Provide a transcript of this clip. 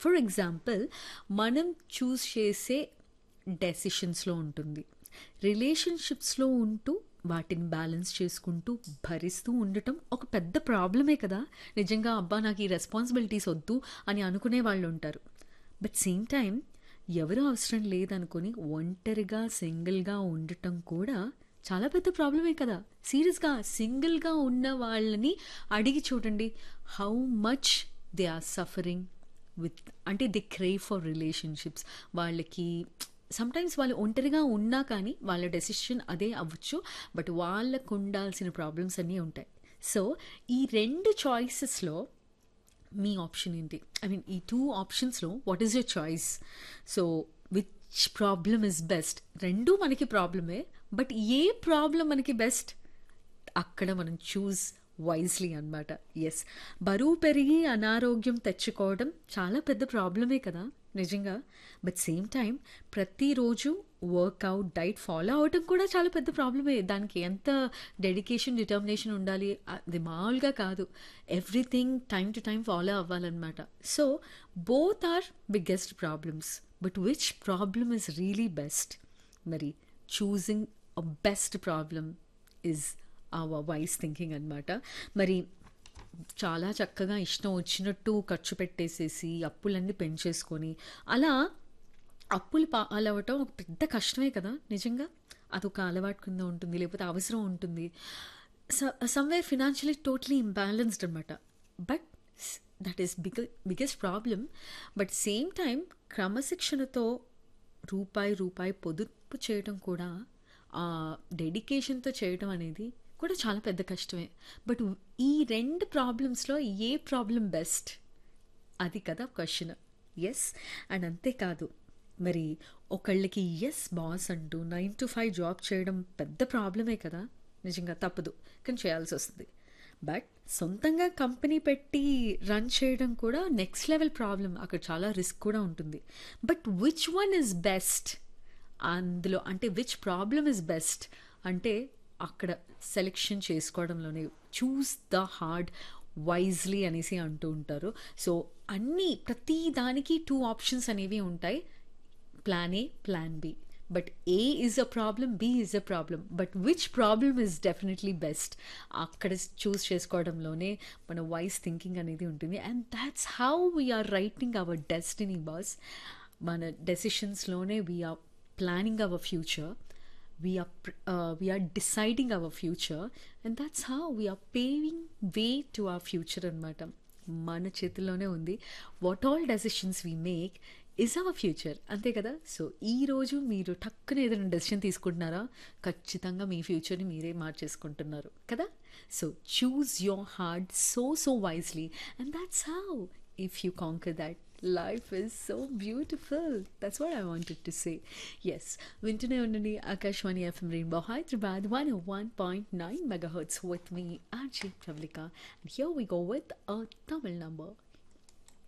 For example మనం చూస్ చేసే డెసిషన్స్లో ఉంటుంది రిలేషన్షిప్స్లో ఉంటూ వాటిని బ్యాలెన్స్ చేసుకుంటూ భరిస్తూ ఉండటం ఒక పెద్ద ప్రాబ్లమే కదా నిజంగా అబ్బా నాకు ఈ రెస్పాన్సిబిలిటీస్ వద్దు అని అనుకునే వాళ్ళు ఉంటారు బట్ సేమ్ టైం ఎవరు అవసరం లేదనుకొని ఒంటరిగా సింగిల్గా ఉండటం కూడా చాలా పెద్ద ప్రాబ్లమే కదా సీరియస్గా సింగిల్గా ఉన్న వాళ్ళని అడిగి చూడండి how much they are suffering with అంటే దే క్రేవ్ ఫర్ రిలేషన్షిప్స్ వాళ్ళకి సమ్టైమ్స్ వాళ్ళు ఒంటరిగా ఉన్నా కానీ వాళ్ళ డెసిషన్ అదే అవ్వచ్చు బట్ వాళ్ళకు ఉండాల్సిన ప్రాబ్లమ్స్ అన్నీ ఉంటాయి సో ఈ రెండు చాయిసెస్లో మీ ఆప్షన్ ఏంటి ఐ మీన్ ఈ టూ ఆప్షన్స్లో what is your choice so which problem is best రెండు మనకి ప్రాబ్లమే బట్ ఏ ప్రాబ్లం మనకి బెస్ట్ అక్కడ మనం చూస్ వైజ్లీ అనమాట ఎస్ బరువు పెరిగి అనారోగ్యం తెచ్చుకోవడం చాలా పెద్ద ప్రాబ్లమే కదా నిజంగా బట్ సేమ్ టైం ప్రతిరోజు వర్కౌట్ డైట్ ఫాలో అవటం కూడా చాలా పెద్ద ప్రాబ్లమే దానికి ఎంత డెడికేషన్ డిటర్మినేషన్ ఉండాలి అది మామూలుగా కాదు everything time to time follow అవ్వాలన్నమాట so both are biggest problems but which problem is really best మరి choosing a best problem is our wise thinking అనమాట మరి చాలా చక్కగా ఇష్టం వచ్చినట్టు ఖర్చు పెట్టేసేసి అప్పులన్నీ పెంచేసుకొని అలా అప్పులు పాలవటం ఒక పెద్ద కష్టమే కదా నిజంగా అదొక అలవాటు కింద ఉంటుంది లేకపోతే అవసరం ఉంటుంది సమ్వేర్ ఫినాన్షియలీ టోటలీ ఇంబ్యాలెన్స్డ్ అనమాట but that is big biggest problem but same time క్రమశిక్షణతో రూపాయి రూపాయి పొదుపు చేయడం కూడా డెడికేషన్తో చేయడం అనేది కూడా చాలా పెద్ద కష్టమే బట్ ఈ రెండు ప్రాబ్లమ్స్లో ఏ ప్రాబ్లం బెస్ట్ అది కదా క్వశ్చన్ ఎస్ అండ్ అంతేకాదు మరి ఒకళ్ళకి ఎస్ బాస్ అంటూ నైన్ టు ఫైవ్ జాబ్ చేయడం పెద్ద ప్రాబ్లమే కదా నిజంగా తప్పదు కానీ చేయాల్సి వస్తుంది బట్ సొంతంగా కంపెనీ పెట్టి రన్ చేయడం కూడా నెక్స్ట్ లెవెల్ ప్రాబ్లం అక్కడ చాలా రిస్క్ కూడా ఉంటుంది but which one is best అందులో అంటే విచ్ ప్రాబ్లమ్ ఇస్ బెస్ట్ అంటే అక్కడ సెలెక్షన్ చేసుకోవడంలోనే చూస్ ద హార్డ్ వైజ్లీ అనేసి అంటూ ఉంటారు సో అన్నీ ప్రతి దానికి టూ ఆప్షన్స్ అనేవి ఉంటాయి plan A plan B but A is a problem B is a problem but which problem is definitely best అక్కడ చూస్ చేసుకోవడంలోనే మన వైస్ థింకింగ్ అనేది ఉంటుంది and that's how we're writing our destiny boss మన డెసిషన్స్లోనే we're planning our future we are uh, we are deciding our future and that's how we are paving way to our future అనమాట మన చేతుల్లోనే ఉంది what all decisions we make is our future అంతే కదా so ఈరోజు మీరు టక్కున ఏదైనా డెసిషన్ తీసుకుంటున్నారా ఖచ్చితంగా మీ ఫ్యూచర్ని మీరే మార్చేసుకుంటున్నారు కదా so choose your heart so so wisely and that's how if you conquer that life is so beautiful. That's what I wanted to say. Yes, వింటూనే ఉండండి Akashvani FM rainbow Hyderabad one one point nine megahertz with me RJ Pravalika and here we go with a Tamil number